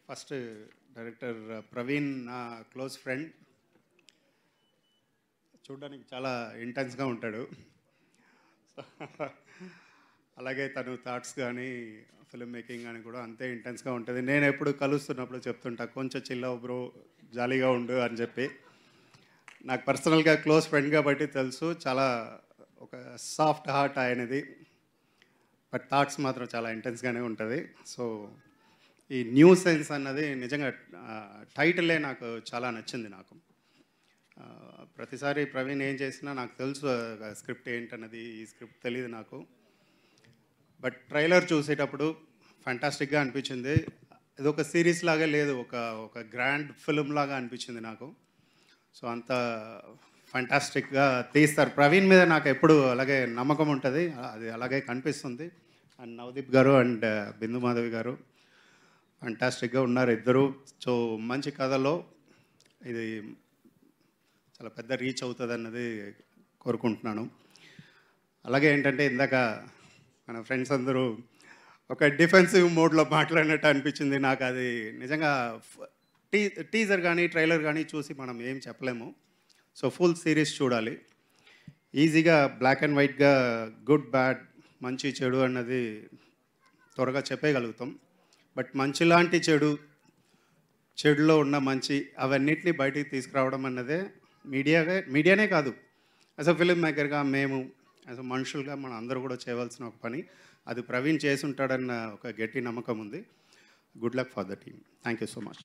first director Praveen నా close friend చూడడానికి చాలా ఇంటెన్స్గా ఉంటాడు అలాగే తను థాట్స్ కానీ ఫిల్మ్ మేకింగ్ కానీ కూడా అంతే ఇంటెన్స్గా ఉంటుంది నేను ఎప్పుడు కలుస్తున్నప్పుడు చెప్తుంటా కొంచెం చిల్లవు బ్రో జాలీగా ఉండు అని చెప్పి నాకు పర్సనల్గా క్లోజ్ ఫ్రెండ్ కాబట్టి తెలుసు చాలా ఒక సాఫ్ట్ హార్ట్ ఆయనది బట్ థాట్స్ మాత్రం చాలా ఇంటెన్స్గానే ఉంటుంది సో ఈ న్యూ సెన్స్ అన్నది నిజంగా టైటిలే నాకు చాలా నచ్చింది నాకు ఆ, ప్రతిసారి ప్రవీణ్ ఏం చేసినా నాకు తెలుసు స్క్రిప్ట్ ఏంటన్నది ఈ స్క్రిప్ట్ తెలియదు నాకు బట్ ట్రైలర్ చూసేటప్పుడు ఫ్యాంటాస్టిక్గా అనిపించింది ఇది ఒక సిరీస్ లాగా లేదు ఒక ఒక గ్రాండ్ ఫిల్మ్ లాగా అనిపించింది నాకు సో అంత ఫ్యాంటాస్టిక్గా తీస్తారు ప్రవీణ్ మీద నాకు ఎప్పుడు అలాగే నమ్మకం ఉంటుంది అది అలాగే కనిపిస్తుంది అండ్ నవదీప్ గారు అండ్ బిందు మాధవి గారు ఫ్యాంటాస్టిక్గా ఉన్నారు ఇద్దరు సో మంచి కథలో ఇది చాలా పెద్ద రీచ్ అవుతుంది అన్నది కోరుకుంటున్నాను అలాగే ఏంటంటే ఇందాక మన ఫ్రెండ్స్ అందరూ ఒక డిఫెన్సివ్ మోడ్లో మాట్లాడినట్టు అనిపించింది నాకు అది నిజంగా ఫ- టీ టీజర్ కానీ ట్రైలర్ కానీ చూసి మనం ఏం చెప్పలేము సో ఫుల్ సిరీస్ చూడాలి ఈజీగా బ్లాక్ అండ్ వైట్గా గుడ్ బ్యాడ్ మంచి చెడు అన్నది త్వరగా చెప్పేయగలుగుతాం బట్ మంచి లాంటి చెడు చెడులో ఉన్న మంచి అవన్నిటిని బయటికి తీసుకురావడం అన్నదే మీడియాగా మీడియానే కాదు యాజ్ అ ఫిలిం మేకర్గా మేము యాజ్ అ మనుషులుగా మనం అందరూ కూడా చేయవలసిన ఒక పని అది ప్రవీణ్ చేసి ఉంటాడన్న ఒక గట్టి నమ్మకం ఉంది good luck for the team thank you so much